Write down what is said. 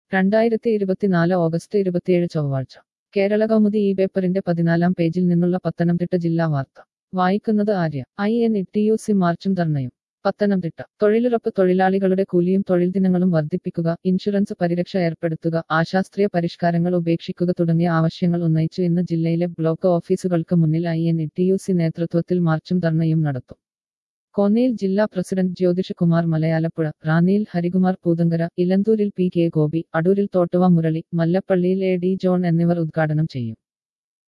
രണ്ടായിരത്തി ഇരുപത്തിനാല് ഓഗസ്റ്റ് ഇരുപത്തിയേഴ് ചൊവ്വാഴ്ച കേരള കൗമുദി ഈ പേപ്പറിന്റെ പതിനാലാം പേജിൽ നിന്നുള്ള പത്തനംതിട്ട ജില്ലാ വാർത്ത വായിക്കുന്നത് Arya I N T U C സി മാർച്ചും ധർണയും പത്തനംതിട്ട തൊഴിലുറപ്പ് തൊഴിലാളികളുടെ കൂലിയും തൊഴിൽ ദിനങ്ങളും വർദ്ധിപ്പിക്കുക ഇൻഷുറൻസ് പരിരക്ഷ ഏർപ്പെടുത്തുക ആശാസ്ത്രീയ പരിഷ്കാരങ്ങൾ ഉപേക്ഷിക്കുക തുടങ്ങിയ ആവശ്യങ്ങൾ ഉന്നയിച്ചു ഇന്ന് ജില്ലയിലെ ബ്ലോക്ക് ഓഫീസുകൾക്ക് മുന്നിൽ I N T U C സി നേതൃത്വത്തിൽ മാർച്ചും ധർണയും നടത്തും കോന്നിയിൽ ജില്ലാ പ്രസിഡന്റ് ജ്യോതിഷ് കുമാർ മലയാലപ്പുഴ റാന്നിയിൽ ഹരികുമാർ പൂതങ്കര ഇലന്തൂരിൽ പി കെ ഗോപി അടൂരിൽ തോട്ടുവ മുരളി മല്ലപ്പള്ളിയിൽ എ ഡി ജോൺ എന്നിവർ ഉദ്ഘാടനം ചെയ്യും